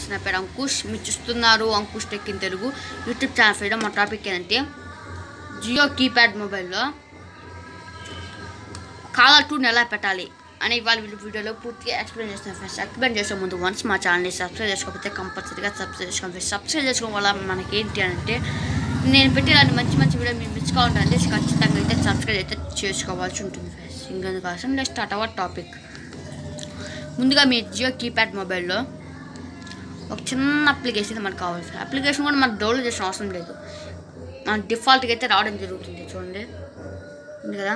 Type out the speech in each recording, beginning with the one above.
Friends నా పేరు అంకుష్ మీరు చూస్తున్నారు Ankush tech in Telugu YouTube channel freedom మా టాపిక్ ఏంటంటే జియో కీప్యాడ్ మొబైల్లో కాలర్ టూని ఎలా పెట్టాలి అని ఇవాళ వీడియో వీడియోలో పూర్తిగా ఎక్స్ప్లెయిన్ చేస్తాను ఫ్రెండ్స్ ఎక్స్ప్లెయిన్ చేసే ముందు వన్స్ మా ఛానల్ని సబ్స్క్రైబ్ చేసుకోకపోతే కంపల్సరీగా సబ్స్క్రైబ్ చేసుకోండి ఫ్రెండ్స్ సబ్స్క్రైబ్ చేసుకోవడం వల్ల మనకి ఏంటి అంటే నేను పెట్టే ఇలాంటి మంచి మంచి వీడియో మీరు మిస్ కావాలంటే ఖచ్చితంగా అయితే సబ్స్క్రైబ్ అయితే చేసుకోవాల్సి ఉంటుంది ఫ్రెండ్స్ ఇంకొందుకోసం నెక్స్ట్ స్టార్ట్ అవర్ టాపిక్ ముందుగా మీ జియో కీప్యాడ్ మొబైల్లో ఒక చిన్న అప్లికేషన్ మనకు కావాలి సార్ అప్లికేషన్ కూడా మనకు డౌన్లోడ్ చేసిన అవసరం లేదు మన డిఫాల్ట్గా అయితే రావడం జరుగుతుంది చూడండి ఉంది కదా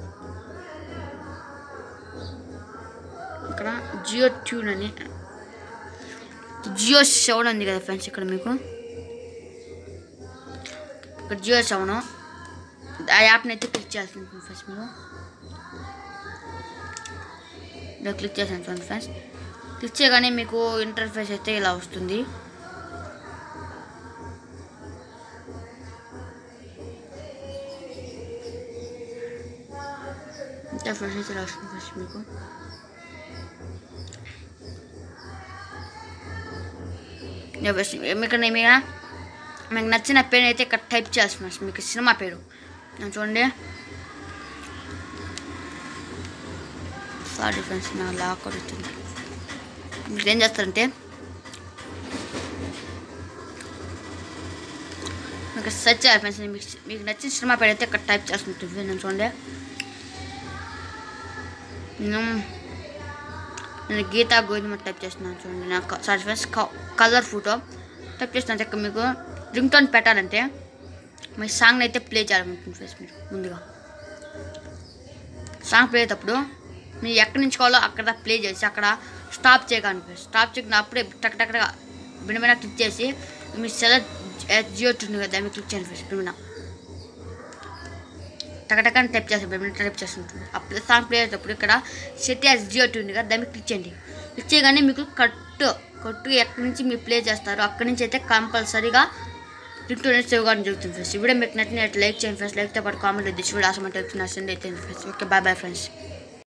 ఇక్కడ జియో ట్యూన్ అని జియో సెవెన్ ఉంది కదా ఫ్రెండ్స్ ఇక్కడ మీకు ఇక్కడ జియో సెవెన్ ఆ యాప్ని అయితే క్లిక్ చేయాల్సి ఉంటుంది ఫ్రెండ్స్ మీరు ఇలా క్లిక్ చేశాను చూడండి ఫ్రెండ్స్ క్లిక్ చేయగానే మీకు ఇంటర్ఫేస్ అయితే ఇలా వస్తుంది ఇంటర్ఫేస్ అయితే ఇలా వస్తుంది ఫ్రెండ్స్ మీకు ఇలా వస్తుంది. మీకు నేను మీకు మీకు నచ్చిన పేరు అయితే ఇక్కడ టైప్ చేయాల్సి ఫ్రెండ్స్ మీకు సినిమా పేరు నా చూడండి సారీ ఫ్రెండ్స్ నా లాక్ అవుతుంది మీరు ఏం చేస్తారంటే మీకు సెర్చ్ చేయాలి ఫ్రెండ్స్ మీకు మీకు నచ్చిన సినిమా పేరు అయితే ఇక్కడ టైప్ చేస్తుంటుంది నేను చూడండి నేను నేను గీతా గోధుమ టైప్ చేస్తున్నాను చూడండి నాకు sorry friends colour photo type చేస్తున్నాను ఇక్కడ మీకు రింగ్ టోన్ పెట్టాలంటే మీ సాంగ్ని అయితే ప్లే చేయాలనుకుంటుంది ఫ్రెండ్స్ మీరు ముందుగా సాంగ్ ప్లే అయ్యేటప్పుడు మీరు ఎక్కడి నుంచి కావాలో అక్కడ ప్లే చేసి అక్కడ స్టాప్ చేయకండి స్టాప్ చేయకుండా అప్పుడే టక్ టక్ బినమైన క్లిక్ చేసి మీరు సెలెక్ట్ జియో ఉంటుంది కదా మీరు క్లిక్ చేయండి ఫస్ట్ బినమైన టకటకని టైప్ చేసి బినమైన టైప్ చేస్తుంటుంది అప్పుడు సాంగ్ ప్లే అయ్యేటప్పుడు ఇక్కడ సెట్ యాజ్ జియో ఉంటుంది కదా దాన్ని క్లిక్ చేయండి క్లిక్ చేయగానే మీకు కట్టు కట్టు ఎక్కడి నుంచి మీరు ప్లే చేస్తారో అక్కడి నుంచి అయితే కంపల్సరీగా రింగ్ టోన్ సేవ్ కావడం జరుగుతుంది ఫ్రెండ్స్ ఈ వీడియో మీకు నచ్చినట్టు లైక్ చేయండి ఫ్రెండ్స్ లైక్తో పాటు కామెంట్ దిస్ వీడియో ఆసమంటే వచ్చిన అయితే friends okay bye bye friends